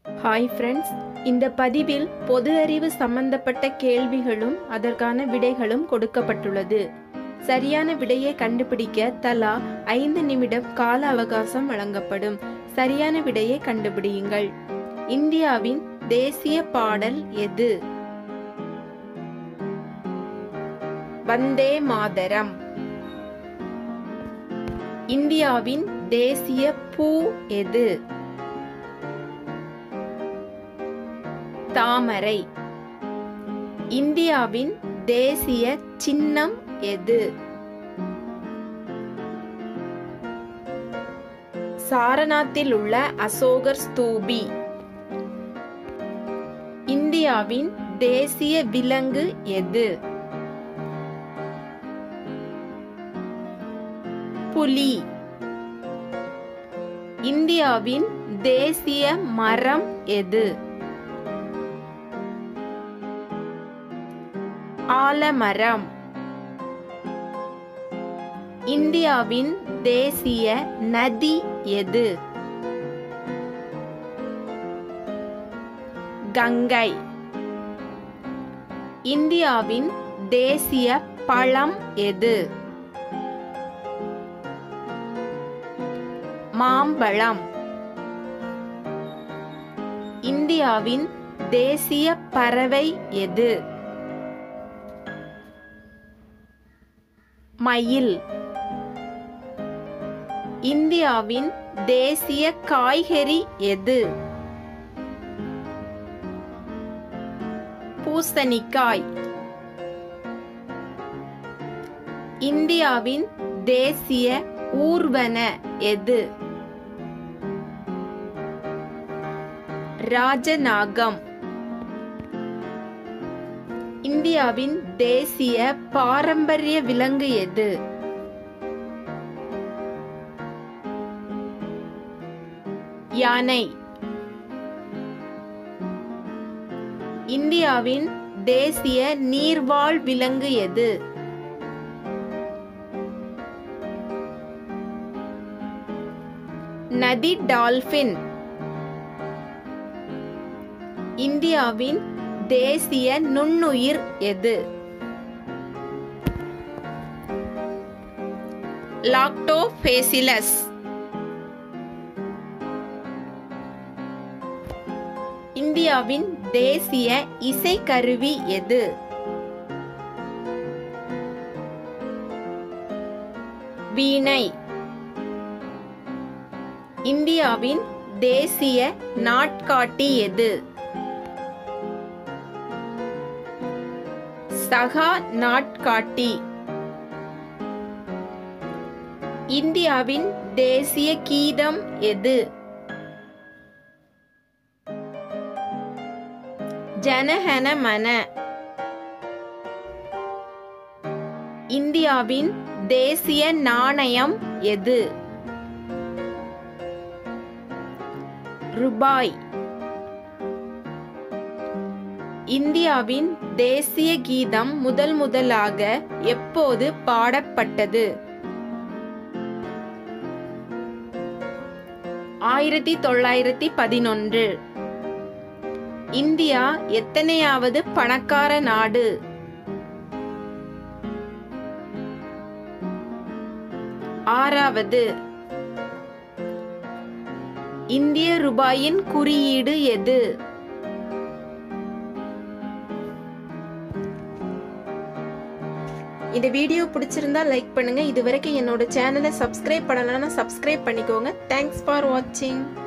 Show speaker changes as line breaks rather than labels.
hi friends இந்த பதிவில் பொது அறிவு சம்பந்தப்பட்ட கேள்விகளும் அதற்கான விடைகளும் கொடுக்கப்பட்டுள்ளது சரியான விடையை கண்டுபிடிக்க தலா ஐந்து நிமிடம் கால அவகாசம் வழங்கப்படும் சரியான விடையை கண்டுபிடியுங்கள் இந்தியாவின் தேசிய பாடல் எது வந்தே மாதரம் இந்தியாவின் தேசிய பூ எது தாமரை இந்தியாவின் தேசிய சின்னம் எது சாரநாத்தில் உள்ள அசோகர் ஸ்தூபி இந்தியாவின் தேசிய விலங்கு எது புலி இந்தியாவின் தேசிய மரம் எது ஆலமரம் இந்தியாவின் தேசிய நதி எது கங்கை இந்தியாவின் தேசிய பழம் எது மாம்பழம் இந்தியாவின் தேசிய பறவை எது மயில் இந்தியாவின் தேசிய காய்கறி எது பூசணிக்காய் இந்தியாவின் தேசிய ஊர்வன எது ராஜநாகம் இந்தியாவின் தேசிய பாரம்பரிய விலங்கு எது யானை இந்தியாவின் தேசிய நீர்வாழ் விலங்கு எது நதி டால்பின் இந்தியாவின் தேசிய நுண்ணுயிர் எது லாக்டோபேசிலஸ் இந்தியாவின் தேசிய இசைக்கருவி எது வீணை இந்தியாவின் தேசிய நாட்காட்டி எது சகா நாட்காட்டி இந்தியாவின் தேசிய கீதம் எது ஜனஹன மன இந்தியாவின் தேசிய நாணயம் எது ரூபாய் இந்தியாவின் தேசிய கீதம் முதல் முதலாக எப்போது பாடப்பட்டது ஆயிரத்தி தொள்ளாயிரத்தி பதினொன்று இந்தியா எத்தனையாவது பணக்கார நாடு ஆறாவது இந்திய ரூபாயின் குறியீடு எது இந்த வீடியோ பிடிச்சிருந்தா லைக் பண்ணுங்க இது வரைக்கும் என்னோட சேனலை சப்ஸ்கிரைப் பண்ணலன்னா சப்ஸ்கிரைப் பண்ணிக்கோங்க தேங்க்ஸ் ஃபார் வாட்சிங்